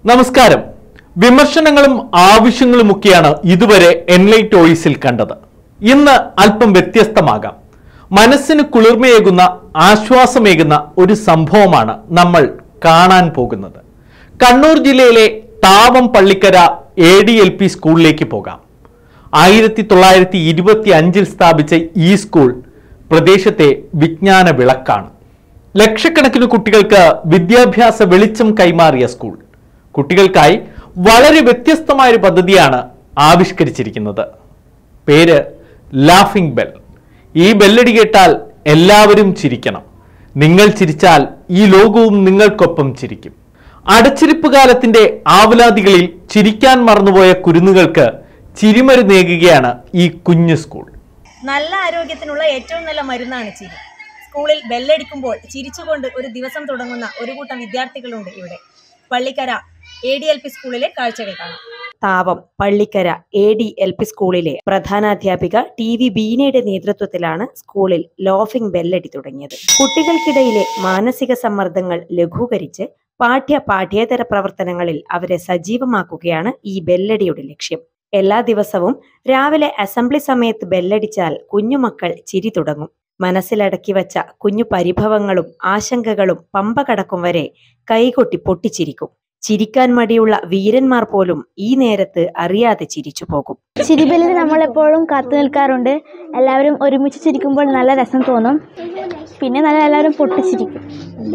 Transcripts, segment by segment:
നമസ്കാരം വിമർശനങ്ങളും ആവശ്യങ്ങളുമൊക്കെയാണ് ഇതുവരെ എൻലൈറ്റ് വോയിസിൽ കണ്ടത് ഇന്ന് അല്പം വ്യത്യസ്തമാകാം മനസ്സിന് കുളിർമയേകുന്ന ആശ്വാസമേകുന്ന ഒരു സംഭവമാണ് നമ്മൾ കാണാൻ പോകുന്നത് കണ്ണൂർ ജില്ലയിലെ Thavam Pallikkara A D L P സ്കൂളിലേക്ക് പോകാം ആയിരത്തി തൊള്ളായിരത്തി ഇരുപത്തി അഞ്ചിൽ സ്ഥാപിച്ച ഈ സ്കൂൾ പ്രദേശത്തെ വിജ്ഞാന വിളക്കാണ് ലക്ഷക്കണക്കിന് കുട്ടികൾക്ക് വിദ്യാഭ്യാസ വെളിച്ചം കൈമാറിയ സ്കൂൾ കുട്ടികൾക്കായി വളരെ വ്യത്യസ്തമായ ഒരു പദ്ധതിയാണ് ആവിഷ്കരിച്ചിരിക്കുന്നത് പേര് ലാഫിംഗ് ബെൽ ഈ ബെല്ലടി കേട്ടാൽ എല്ലാവരും ചിരിക്കണം നിങ്ങൾ ചിരിച്ചാൽ ഈ ലോകവും നിങ്ങൾക്കൊപ്പം ചിരിക്കും അടച്ചിരിപ്പ് കാലത്തിന്റെ ആവലാതികളിൽ ചിരിക്കാൻ മറന്നുപോയ കുരുന്നുകൾക്ക് ചിരിമരുന്നേകുകയാണ് ഈ കുഞ്ഞു സ്കൂൾ നല്ല ആരോഗ്യത്തിനുള്ള ഏറ്റവും നല്ല മരുന്നാണ് ചിരി സ്കൂളിൽ ബെല്ലടിക്കുമ്പോൾ ചിരിച്ചുകൊണ്ട് ഒരു ദിവസം തുടങ്ങുന്ന ഒരു കൂട്ടം വിദ്യാർത്ഥികളുണ്ട് ഇവിടെ Pallikkara A D L P സ്കൂളിലെ കാഴ്ചകൾ കാണാം Thavam Pallikkara A D L P സ്കൂളിലെ പ്രധാനാധ്യാപിക ടി വി ബീനയുടെ നേതൃത്വത്തിലാണ് സ്കൂളിൽ ലോഫിംഗ് ബെല്ലടി തുടങ്ങിയത് കുട്ടികൾക്കിടയിലെ മാനസിക സമ്മർദ്ദങ്ങൾ ലഘൂകരിച്ച് പാഠ്യ പാഠ്യേതര പ്രവർത്തനങ്ങളിൽ അവരെ സജീവമാക്കുകയാണ് ഈ ബെല്ലടിയുടെ ലക്ഷ്യം എല്ലാ ദിവസവും രാവിലെ അസംബ്ലി സമയത്ത് ബെല്ലടിച്ചാൽ കുഞ്ഞുമക്കൾ ചിരി തുടങ്ങും മനസ്സിലടക്കി വച്ച കുഞ്ഞു പരിഭവങ്ങളും ആശങ്കകളും പമ്പ കടക്കും വരെ കൈകൊട്ടി പൊട്ടിച്ചിരിക്കും ചിരിക്കാൻ മടിയുള്ള വീരന്മാർ പോലും ഈ നേരത്ത് അറിയാതെ ചിരിച്ചു പോകും ചിരിബലിന് നമ്മളെപ്പോഴും കാത്തു നിൽക്കാറുണ്ട് എല്ലാവരും ഒരുമിച്ച് ചിരിക്കുമ്പോൾ നല്ല രസം തോന്നും പിന്നെ നല്ല എല്ലാവരും പൊട്ടിച്ചിരിക്കും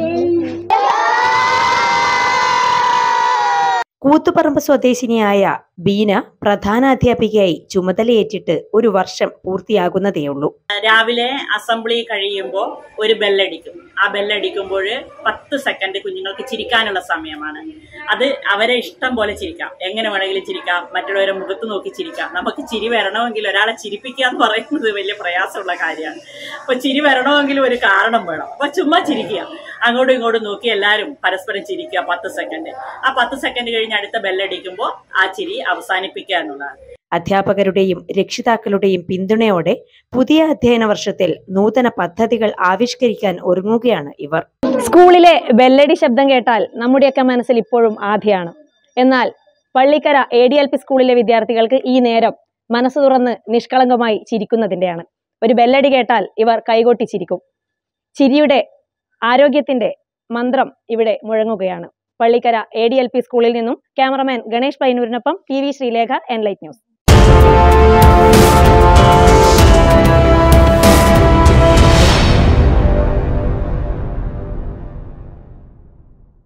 കൂത്തുപറമ്പ് സ്വദേശിനിയായ ബീന പ്രധാനാധ്യാപികയായി ചുമതലയേറ്റിട്ട് ഒരു വർഷം പൂർത്തിയാകുന്നതേയുള്ളൂ രാവിലെ അസംബ്ലി കഴിയുമ്പോൾ ഒരു ബെല്ലടിക്കും ആ ബെല്ലടിക്കുമ്പോൾ പത്ത് സെക്കൻഡ് കുഞ്ഞുങ്ങൾക്ക് ചിരിക്കാനുള്ള സമയമാണ് അത് അവരെ ഇഷ്ടം പോലെ ചിരിക്കാം എങ്ങനെ വേണമെങ്കിലും ചിരിക്കാം മറ്റുള്ളവരെ മുഖത്ത് നോക്കി ചിരിക്കാം നമുക്ക് ചിരി വരണമെങ്കിൽ ഒരാളെ ചിരിപ്പിക്കുക എന്ന് പറയുന്നത് വലിയ പ്രയാസമുള്ള കാര്യമാണ് അപ്പൊ ചിരി വരണമെങ്കിൽ ഒരു കാരണം വേണം അപ്പൊ ചുമ്മാ ചിരിക്കുക അങ്ങോട്ടും ഇങ്ങോട്ടും നോക്കി എല്ലാവരും പരസ്പരം ചിരിക്കുക പത്ത് സെക്കൻഡ് ആ പത്ത് സെക്കൻഡ് കഴിഞ്ഞ് അടുത്ത ബെല്ലടിക്കുമ്പോൾ ആ ചിരി അവസാനിപ്പിക്കുക എന്നുള്ളതാണ് അധ്യാപകരുടെയും രക്ഷിതാക്കളുടെയും പിന്തുണയോടെ പുതിയ അധ്യയന വർഷത്തിൽ നൂതന പദ്ധതികൾ ആവിഷ്കരിക്കാൻ ഒരുങ്ങുകയാണ് ഇവർ സ്കൂളിലെ ബെല്ലടി ശബ്ദം കേട്ടാൽ നമ്മുടെയൊക്കെ മനസ്സിൽ ഇപ്പോഴും ആധിയാണ് എന്നാൽ Pallikkara A D L P സ്കൂളിലെ വിദ്യാർത്ഥികൾക്ക് ഈ നേരം മനസ്സ് തുറന്ന് നിഷ്കളങ്കമായി ചിരിക്കുന്നതിൻ്റെയാണ് ഒരു ബെല്ലടി കേട്ടാൽ ഇവർ കൈകൊട്ടി ചിരിക്കും ചിരിയുടെ ആരോഗ്യത്തിന്റെ മന്ത്രം ഇവിടെ മുഴങ്ങുകയാണ് Pallikkara A D L P സ്കൂളിൽ നിന്നും ക്യാമറമാൻ ഗണേഷ് പൈനൂരിനൊപ്പം P V Sreelekha enlight news